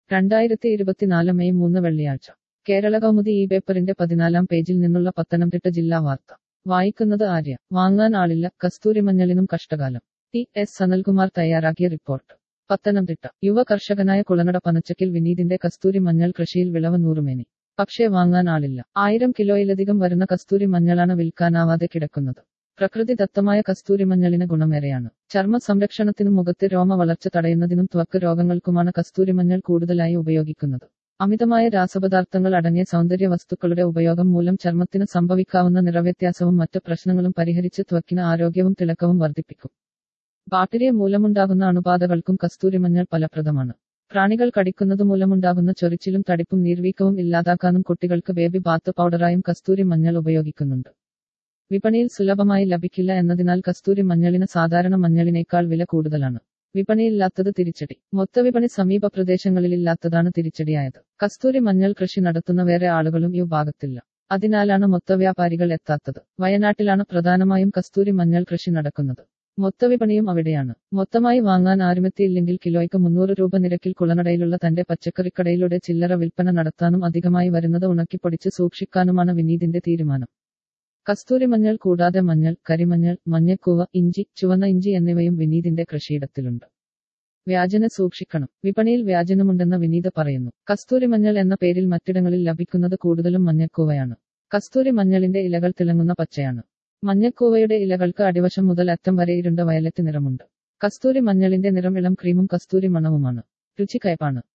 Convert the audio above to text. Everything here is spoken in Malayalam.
രണ്ടായിരത്തി ഇരുപത്തിനാല് മെയ് മൂന്ന് വെള്ളിയാഴ്ച കേരള കൗമുദി ഈ പേപ്പറിന്റെ പതിനാലാം പേജിൽ നിന്നുള്ള പത്തനംതിട്ട ജില്ലാ വാർത്ത വായിക്കുന്നത് ആര്യ വാങ്ങാൻ ആളില്ല കസ്തൂരിമഞ്ഞളിനും കഷ്ടകാലം ടി എസ് സനൽകുമാർ തയ്യാറാക്കിയ റിപ്പോർട്ട് പത്തനംതിട്ട യുവ കർഷകനായ കുളനട പനച്ചക്കിൽ വിനീതിന്റെ കസ്തൂരി മഞ്ഞൾ കൃഷിയിൽ വിളവ് നൂറുമേനി പക്ഷേ വാങ്ങാൻ ആളില്ല ആയിരം കിലോയിലധികം വരുന്ന കസ്തൂരി മഞ്ഞളാണ് വിൽക്കാനാവാതെ കിടക്കുന്നത് പ്രകൃതി ദത്തമായ കസ്തൂരി മഞ്ഞളിന് ഗുണമേറെയാണ് ചർമ്മ സംരക്ഷണത്തിനും മുഖത്തെ രോമ വളർച്ച തടയുന്നതിനും ത്വക്ക് രോഗങ്ങൾക്കുമാണ് കസ്തൂരി മഞ്ഞൾ കൂടുതലായി ഉപയോഗിക്കുന്നത് അമിതമായ രാസപദാർത്ഥങ്ങൾ അടങ്ങിയ സൗന്ദര്യ വസ്തുക്കളുടെ ഉപയോഗം മൂലം ചർമ്മത്തിന് സംഭവിക്കാവുന്ന നിറവ്യത്യാസവും മറ്റ് പ്രശ്നങ്ങളും പരിഹരിച്ച് ത്വക്കിന് ആരോഗ്യവും തിളക്കവും വർദ്ധിപ്പിക്കും ബാക്ടീരിയ മൂലമുണ്ടാകുന്ന അണുബാധകൾക്കും കസ്തൂരിമഞ്ഞൾ ഫലപ്രദമാണ് പ്രാണികൾ കടിക്കുന്നത് മൂലമുണ്ടാകുന്ന ചൊറിച്ചിലും തടിപ്പും നീർവീക്കവും ഇല്ലാതാക്കാനും കുട്ടികൾക്ക് ബേബി ബാത്ത് പൗഡറായും കസ്തൂരി മഞ്ഞൾ ഉപയോഗിക്കുന്നുണ്ട് വിപണിയിൽ സുലഭമായി ലഭിക്കില്ല എന്നതിനാൽ കസ്തൂരി മഞ്ഞളിന് സാധാരണ മഞ്ഞളിനേക്കാൾ വില കൂടുതലാണ് വിപണിയില്ലാത്തത് തിരിച്ചടി മൊത്തവിപണി സമീപ പ്രദേശങ്ങളിലില്ലാത്തതാണ് തിരിച്ചടിയായത് കസ്തൂരി മഞ്ഞൾ കൃഷി നടത്തുന്ന വേറെ ആളുകളും ഈ ഭാഗത്തില്ല അതിനാലാണ് മൊത്തവ്യാപാരികൾ എത്താത്തത് വയനാട്ടിലാണ് പ്രധാനമായും കസ്തൂരി മഞ്ഞൾ കൃഷി നടക്കുന്നത് മൊത്തവിപണിയും അവിടെയാണ് മൊത്തമായി വാങ്ങാൻ ആരുമെത്തിയില്ലെങ്കിൽ കിലോയ്ക്ക് മുന്നൂറ് രൂപ നിരക്കിൽ കുളനടയിലുള്ള തന്റെ പച്ചക്കറിക്കടയിലൂടെ ചില്ലറ വിൽപ്പന നടത്താനും അധികമായി വരുന്നത് ഉണക്കിപ്പൊടിച്ച് സൂക്ഷിക്കാനുമാണ് വിനീതിന്റെ തീരുമാനം കസ്തൂരി മഞ്ഞൾ കൂടാതെ മഞ്ഞൾ കരിമഞ്ഞൾ മഞ്ഞക്കൂവ ഇഞ്ചി ചുവന്ന ഇഞ്ചി എന്നിവയും വിനീതിന്റെ കൃഷിയിടത്തിലുണ്ട് വ്യാജന സൂക്ഷിക്കണം വിപണിയിൽ വ്യാജനമുണ്ടെന്ന് വിനീത് പറയുന്നു കസ്തൂരി മഞ്ഞൾ എന്ന പേരിൽ മറ്റിടങ്ങളിൽ ലഭിക്കുന്നത് കൂടുതലും മഞ്ഞക്കൂവയാണ് കസ്തൂരി മഞ്ഞളിന്റെ ഇലകൾ തിളങ്ങുന്ന പച്ചയാണ് മഞ്ഞക്കൂവയുടെ ഇലകൾക്ക് അടിവശം മുതൽ അറ്റം വരെ ഇരുണ്ട വയലറ്റ് നിറമുണ്ട് കസ്തൂരി മഞ്ഞളിന്റെ നിറം ഇളം ക്രീമും കസ്തൂരി മണവുമാണ് രുചി കയ്പാണ്